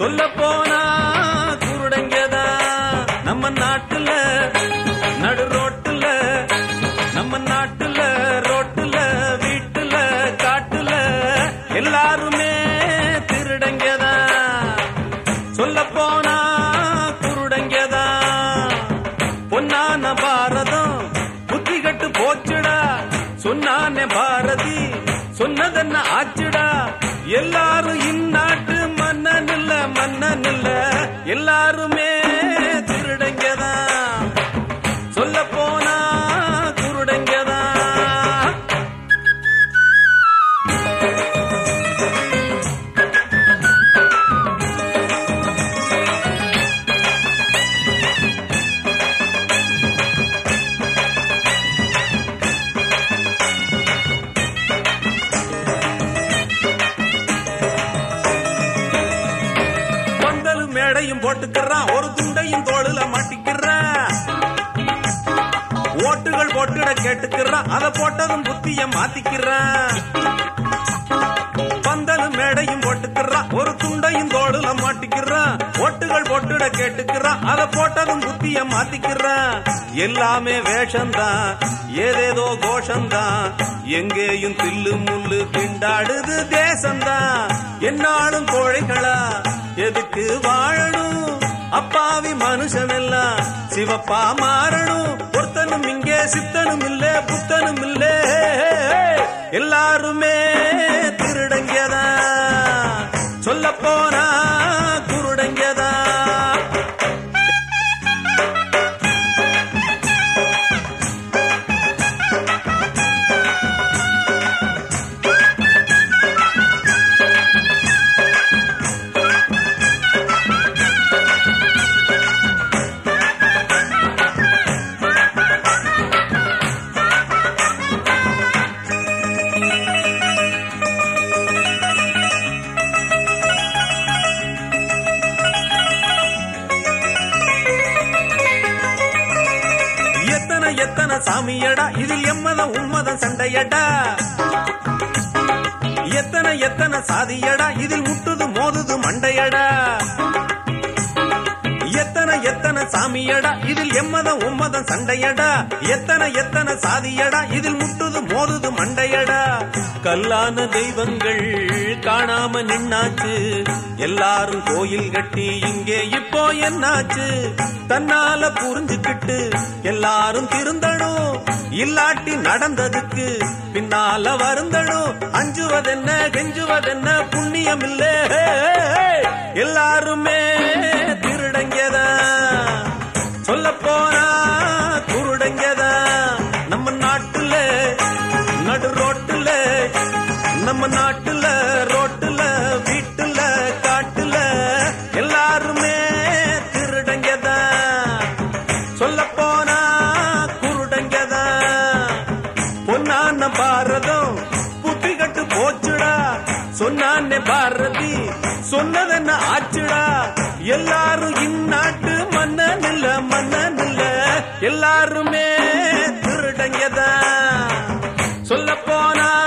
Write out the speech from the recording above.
சொல்ல போனா குருடங்கதா நம்ம நாட்டுல நடு ரோட்டுல நம்ம நாட்டுல ரோட்டுல வீட்டுல காட்டுல எல்லாருமே திருடங்கதா சொல்ல போனா குருடங்கதா பொன்னான பாரதம் புத்தி கட்டு போச்சுடா சொன்னானே பாரதி சொன்னதென்ன ஆச்சுடா எல்லாரும் இந்நாட்டு மன்னன் இல்ல மன்னன் இல்ல எல்லாருமே திருடங்கதான் சொல்ல போனா குருடங்கதான் பந்தலும் மேடையும் போட்டுக்கிறான் ஒரு துண்டையும் தோளுல மாட்டிக்கிறான் ஓட்டுகள் போட்டுட கேட்டுக்கிறான் அத போட்டதும் புத்திய மாத்திக்கிறான் பந்தலும் மேடையும் போட்டுக்கிறான் ஒரு துண்டையும் தோளுல மாட்டிக்கிறான் ஓட்டுகள் போட்டுட கேட்டுக்கிறான் அத போட்டதும் புத்திய மாத்திக்கிறான் எல்லாமே வேஷம்தான் ஏதேதோ கோஷம்தான் எங்கேயும் தில்லு முள்ளு திண்டாடுது தேசம்தான் என்னாலும் கோழைகளா எதுக்கு வாழணும் அப்பாவி மனுஷன் எல்லாம் சிவப்பா மாறணும் ஒருத்தனும் இங்கே சித்தனும் இல்ல புத்தனும் இல்ல எல்லாருமே திருடங்கதா சொல்ல போனா குருடங்கதா எத்தனை எத்தனை சாமியடா இதில் எம்மதம் உம்மதம் சண்டையடா எத்தனை எத்தனை சாதியடா இதில் முட்டுது மோதுது மண்டையடா எத்தனை எத்தனை சாமியடா இதில் எம்மதம் உம்மதம் சண்டையடா எத்தனை எத்தனை சாதியடா இதில் முட்டுது மோதுது மண்டையடா கல்லான தெய்வங்கள் காணாம நின்னாச்சு எல்லாரும் கோயில் கட்டி இங்கே இப்போ என்னாச்சு தன்னால புரிஞ்சுக்கிட்டு எல்லாரும் திருந்தணும் இல்லாட்டி நடந்ததுக்கு பின்னால வருந்தணும் அஞ்சுவதென்ன கெஞ்சுவதென்ன புண்ணியம் இல்ல எல்லாருமே திருடங்கதா சொல்ல போனா குருடங்கதா நம்ம நாட்டுல நடு ரோட்டுல நம்ம நாட்டுல ரோட்டுல வீட்டுல காட்டுல எல்லாருமே திருடங்கதா சொல்ல போனா குருடங்கதா பொன்னான பாரதம் புத்தி கட்டு போச்சுடா சொன்னானே பாரதி சொன்னதென்ன ஆச்சுடா எல்லாரும் இந்நாட்டு மன்னன் இல்ல மன்னன் இல்ல எல்லாருமே திருடங்கதா சொல்ல போனா